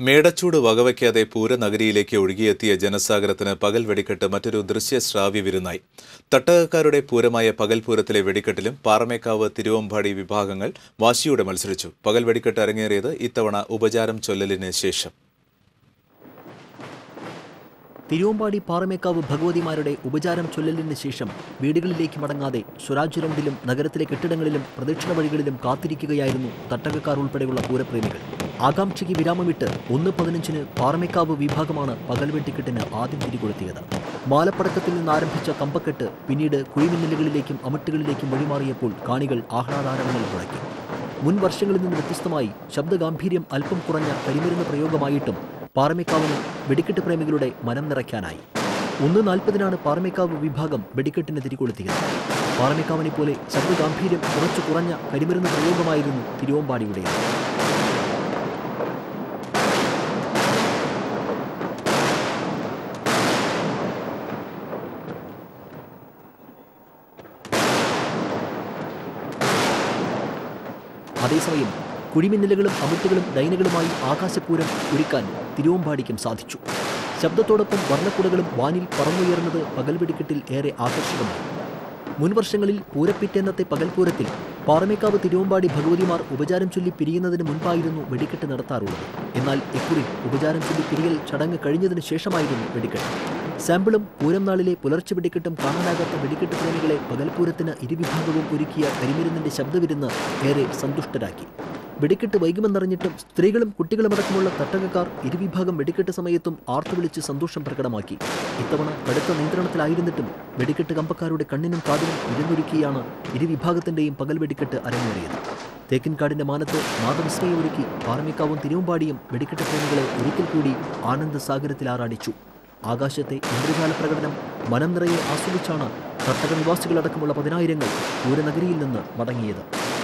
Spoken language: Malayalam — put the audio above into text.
മേടച്ചൂട് വകവയ്ക്കാതെ പൂരനഗരിയിലേക്ക് ഒഴുകിയെത്തിയ ജനസാഗരത്തിന് പകൽ വെടിക്കെട്ട് മറ്റൊരു ദൃശ്യശ്രാവ്യ വിരുന്നായി തട്ടകക്കാരുടെ പൂരമായ പകൽ പൂരത്തിലെ വെടിക്കെട്ടിലും പാറമേക്കാവ് തിരുവമ്പാടി വിഭാഗങ്ങൾ വാശിയോടെ മത്സരിച്ചു പകൽ വെടിക്കെട്ട് അരങ്ങേറിയത് ഇത്തവണ ഉപചാരം ചൊല്ലലിന് ശേഷം തിരുവമ്പാടി പാറമേക്കാവ് ഭഗവതിമാരുടെ ഉപചാരം ചൊല്ലലിന് ശേഷം വീടുകളിലേക്ക് മടങ്ങാതെ സ്വരാജ് റൗണ്ടിലും നഗരത്തിലെ കെട്ടിടങ്ങളിലും പ്രദക്ഷിണ വഴികളിലും കാത്തിരിക്കുകയായിരുന്നു തട്ടകക്കാർ ഉൾപ്പെടെയുള്ള പൂരപ്രേമികൾ ആകാംക്ഷയ്ക്ക് വിരാമമിട്ട് ഒന്ന് പതിനഞ്ചിന് പാറമേക്കാവ് വിഭാഗമാണ് പകൽ വെട്ടിക്കെട്ടിന് ആദ്യം തിരികൊളുത്തിയത് മാലപ്പടക്കത്തിൽ നിന്ന് ആരംഭിച്ച കമ്പക്കെട്ട് പിന്നീട് കുഴിമിന്നലുകളിലേക്കും അമിട്ടുകളിലേക്കും വഴിമാറിയപ്പോൾ കാണികൾ ആഹ്ലാദാരവങ്ങൾ മുഴക്കി മുൻ വർഷങ്ങളിൽ നിന്ന് വ്യത്യസ്തമായി ശബ്ദഗാംഭീര്യം അല്പം കുറഞ്ഞ കരിമരുന്ന് പ്രയോഗമായിട്ടും പാറമേക്കാവിന് വെടിക്കെട്ട് പ്രേമികളുടെ മനം നിറയ്ക്കാനായി ഒന്ന് നാൽപ്പതിനാണ് പാറമേക്കാവ് വിഭാഗം വെടിക്കെട്ടിന് തിരികൊളുത്തിയത് പാറമേക്കാവിനെ പോലെ ശബ്ദഗാംഭീര്യം കുറച്ചു കുറഞ്ഞ കരിമരുന്ന് പ്രയോഗമായിരുന്നു തിരുവമ്പാടിയുടേത് അതേസമയം കുഴിമിന്നലുകളും അമിട്ടുകളും ഡൈനകളുമായി ആകാശപൂരം ഒരുക്കാൻ തിരുവമ്പാടിക്കും സാധിച്ചു ശബ്ദത്തോടൊപ്പം വർണ്ണക്കുടകളും വാനിൽ പറന്നുയർന്നത് പകൽ വെടിക്കെട്ടിൽ ഏറെ ആകർഷകമായി മുൻവർഷങ്ങളിൽ പൂരപ്പിറ്റേന്നത്തെ പകൽപൂരത്തിൽ പാറമേക്കാവ് തിരുവമ്പാടി ഭഗവതിമാർ ഉപചാരം ചൊല്ലി പിരിയുന്നതിന് മുൻപായിരുന്നു വെടിക്കെട്ട് നടത്താറുള്ളത് എന്നാൽ ഇക്കുറി ഉപചാരം ചൊല്ലി പിരിയൽ ചടങ്ങ് കഴിഞ്ഞതിന് ശേഷമായിരുന്നു വെടിക്കെട്ട് സാമ്പിളും പൂരം നാളിലെ പുലർച്ചെ വെടിക്കെട്ടും കാണാനാകാത്ത വെടിക്കെട്ട് പ്രേമികളെ പകൽപൂരത്തിന് ഇരുവിഭാഗവും ഒരുക്കിയ കരിമരുന്നിന്റെ ശബ്ദവിരുന്ന് ഏറെ സന്തുഷ്ടരാക്കി വെടിക്കെട്ട് വൈകുമെന്നറിഞ്ഞിട്ടും സ്ത്രീകളും കുട്ടികളുമടക്കമുള്ള തട്ടകക്കാർ ഇരുവിഭാഗം വെടിക്കെട്ട് സമയത്തും ആർത്തുവിളിച്ച് സന്തോഷം പ്രകടമാക്കി ഇത്തവണ കടുത്ത നിയന്ത്രണത്തിലായിരുന്നിട്ടും വെടിക്കെട്ട് കമ്പക്കാരുടെ കണ്ണിനും കാതിനും ഇരുന്നൊരുക്കിയാണ് ഇരുവിഭാഗത്തിന്റെയും പകൽ വെടിക്കെട്ട് അരങ്ങേറിയത് തേക്കിൻകാടിന്റെ മാനത്ത് നാദവിസ്മയമൊരുക്കി പാറമേക്കാവും തിരുവമ്പാടിയും വെടിക്കെട്ട് പ്രേമികളെ ഒരിക്കൽ കൂടി ആനന്ദസാഗരത്തിൽ ആറാടിച്ചു ആകാശത്തെ ഇന്ദ്രജാല പ്രകടനം മനം നിറയെ ആസ്വദിച്ചാണ് തട്ടക നിവാസികളടക്കമുള്ള പതിനായിരങ്ങൾ പൂരനഗരിയിൽ നിന്ന് മടങ്ങിയത്